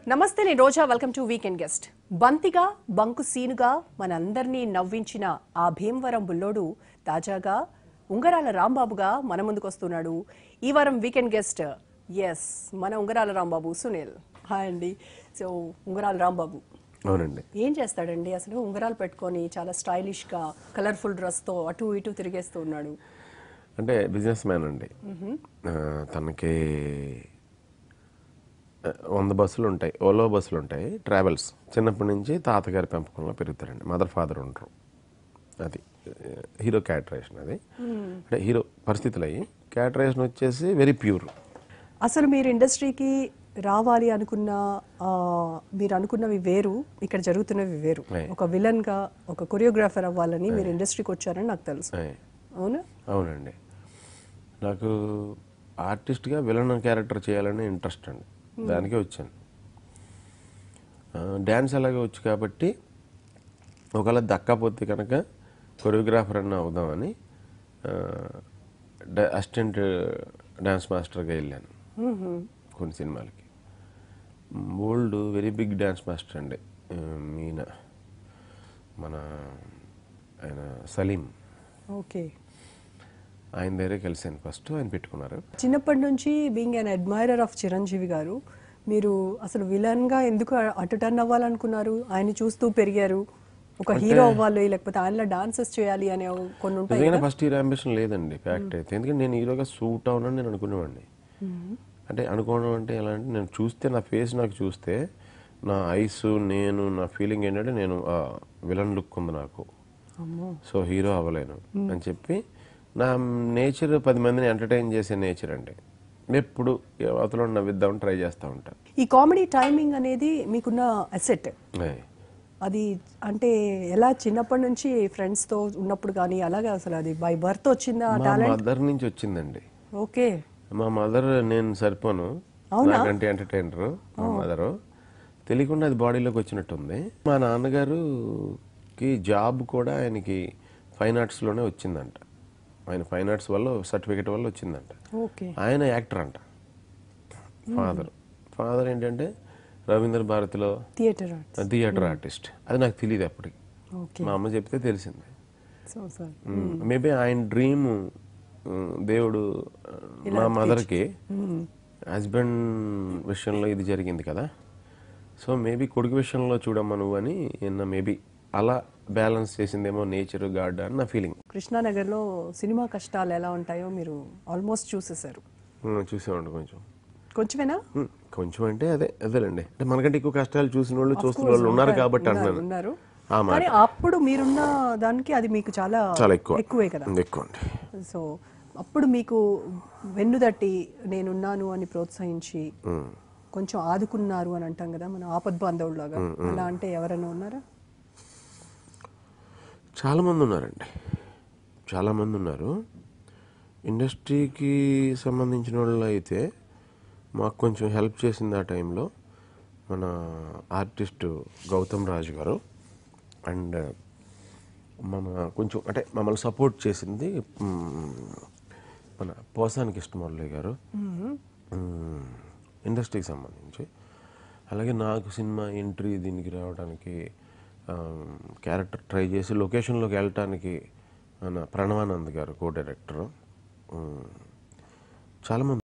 నమస్తే నేను Roja welcome to weekend guest బంతిగా బంకు సీనుగా మనందరినీ నవ్వించిన ఆ భీమవరం బుల్లోడు తాజాగా ఉంగరాల రాంబాబుగా మన ముందుకు వస్తున్నాడు ఈ వారం వీకెండ్ గెస్ట్ ఎస్ మన ఉంగరాల రాంబాబు సునీల్ హాయ్ అండి సో ఉంగరాల రాంబాబు అవునండి ఏం చేస్తాడండి అసలు ఉంగరాలు పెట్టుకొని చాలా స్టైలిష్గా కలర్ఫుల్ డ్రెస్తో అటు ఇటు తిరిగేస్తూ ఉన్నాడు అంటే బిజినెస్ మ్యాన్ అండి ఆ, తనకి ఆ, వంద బస్సులు ఉంటాయి ఓలో బస్సులు ఉంటాయి ట్రావెల్స్ చిన్నప్పటి నుంచి తాతగారి పెంపకంలో పెరుగుతారండి మదర్ ఫాదర్ ఉండరు అది హీరో క్యాటరేషన్ అది అంటే హీరో పరిస్థితులు అయ్యి క్యాటరేషన్ వచ్చేసి వెరీ ప్యూర్ అసలు మీరు ఇండస్ట్రీకి రావాలి అనుకున్న ఆ, మీరు అనుకున్నవి వేరు ఇక్కడ జరుగుతున్నవి వేరు Right. ఒక విలన్ గా ఒక కొరియోగ్రాఫర్ అవ్వాలని మీరు ఇండస్ట్రీకి వచ్చారని నాకు తెలుసు అవునా అవునండి నాకు ఆర్టిస్ట్గా విలన్ క్యారెక్టర్ చేయాలని ఇంట్రెస్ట్ అండి దానికే వచ్చాను డ్యాన్స్ అలాగే వచ్చు కాబట్టి ఒకవేళ దక్కపోతే కనుక కొరియోగ్రాఫర్ అన్న అవుదామని అసిస్టెంట్ డ్యాన్స్ మాస్టర్గా వెళ్ళాను కొన్ని సినిమాలకి old very big dance master అండి ఆ, ఈయన మన ఆయన సలీం ఓకే ఆయన దగ్గరే కలిసాను ఫస్ట్ ఆయన పెట్టుకున్నారు చిన్నప్పటి నుంచి being an admirer of Chiranjeevi garu మీరు అసలు విలన్ గా ఎందుకు అటు టర్న్ అవ్వాలనుకున్నారు ఆయన చూస్తూ పెరిగారు ఒక హీరో అవ్వాలి లేకపోతే ఆయనలో డాన్సెస్ చేయాలి అనే కొన్ని ఉంటాయి నిజంగా ఫస్ట్ హీరో అంబిషన్ లేదండి ఫ్యాక్ట్ అయితే ఎందుకంటే నేను హీరోగా సూట్ అవునని నేను అనుకునేవాడిని అంటే అనుకోవడం అంటే ఎలా అంటే నేను చూస్తే నా ఫేస్ నాకు చూస్తే నా ఐస్ నేను నా ఫీలింగ్ ఏంటంటే నేను విలన్ లుక్ ఉంది నాకు అమ్మో సో హీరో అవ్వలేను అని చెప్పి నా నేచర్ పది మందిని ఎంటర్టైన్ చేసే నేచర్ అండి ఎప్పుడు అవతల నవ్విద్దామని ట్రై చేస్తూ ఉంటాను ఈ కామెడీ టైమింగ్ అనేది మీకున్న అసెట్ ఆయ్. అది అంటే ఎలా చిన్నప్పటి నుంచి ఫ్రెండ్స్ తో ఉన్నప్పుడు కానీ అలాగా అసలు అది బై బర్త్ వచ్చిందా మా టాలెంట్ మదర్ నుంచి వచ్చిందండి ఓకే మా మదర్ నేను సరిపోను అవునా? నాకంటే ఎంటర్టైనర్ మా మదర్ తెలియకుండా అది బాడీలోకి వచ్చినట్టుంది మా నాన్నగారుకి జాబ్ కూడా ఆయనకి ఫైన్ ఆర్ట్స్లోనే వచ్చిందంట ఆయన ఫైన్ ఆర్ట్స్ వల్ల సర్టిఫికేట్ వల్ల వచ్చిందంట ఓకే ఆయన యాక్టర్ అంట ఫాదర్ ఫాదర్ ఏంటంటే రవీంద్ర భారతిలో థియేటర్ ఆర్ట్ థియేటర్ ఆర్టిస్ట్ అది నాకు తెలియదు అప్పటికి ఓకే మా అమ్మ చెప్తే తెలిసింది సో సార్ మేబీ ఆయన డ్రీమ్ దేవుడు ఆ, మా మదర్కి హస్బెండ్ విషయంలో ఇది జరిగింది కదా సో మేబీ కొడుకు విషయంలో చూడమ్మా నువ్వు అని నిన్న మేబీ అలా బ్యాలెన్స్ చేసిందేమో నేచర్ గాడ్ అని నా ఫీలింగ్ కృష్ణానగర్లో సినిమా కష్టాలు ఎలా ఉంటాయో మీరు ఆల్మోస్ట్ చూసేశారు చూసేవాడు కొంచెం కొంచెమేనా ఉమ్, కొంచెం అంటే అదే అదేలేండి అంటే మనకంటే ఎక్కువ కష్టాలు చూసిన వాళ్ళు చూస్తున్న వాళ్ళు ఉన్నారు కాబట్టి ఉన్నారు, అంటున్నాను ఉన్నారు ఆ మాట కానీ అప్పుడు మీరున్న దానికి అది మీకు చాలా చాలా ఎక్కువ ఎక్కువే కదా ఎక్కువ అండి సో అప్పుడు మీకు వెన్నుదట్టి నేనున్నాను అని ప్రోత్సహించి ఉమ్. కొంచెం ఆదుకున్నారు అని అంటాం కదా మన ఆపద్ బాంధవులాగా అలా అంటే ఎవరైనా ఉన్నారా చాలామంది ఉన్నారండి చాలామంది ఉన్నారు ఇండస్ట్రీకి సంబంధించిన వాళ్ళు అయితే మాకు కొంచెం హెల్ప్ చేసింది ఆ టైంలో మన ఆర్టిస్ట్ గౌతమ్ రాజు గారు అండ్ మన కొంచెం అంటే మమ్మల్ని సపోర్ట్ చేసింది మ్, మన పోసానికి ఇష్టమురళి గారు మ్, ఇండస్ట్రీకి సంబంధించి అలాగే నాకు సినిమా ఎంట్రీ దీనికి రావడానికి క్యారెక్టర్ ట్రై చేసి లొకేషన్లోకి వెళ్ళటానికి మన ప్రణవానంద్ గారు కో డైరెక్టర్ చాలామంది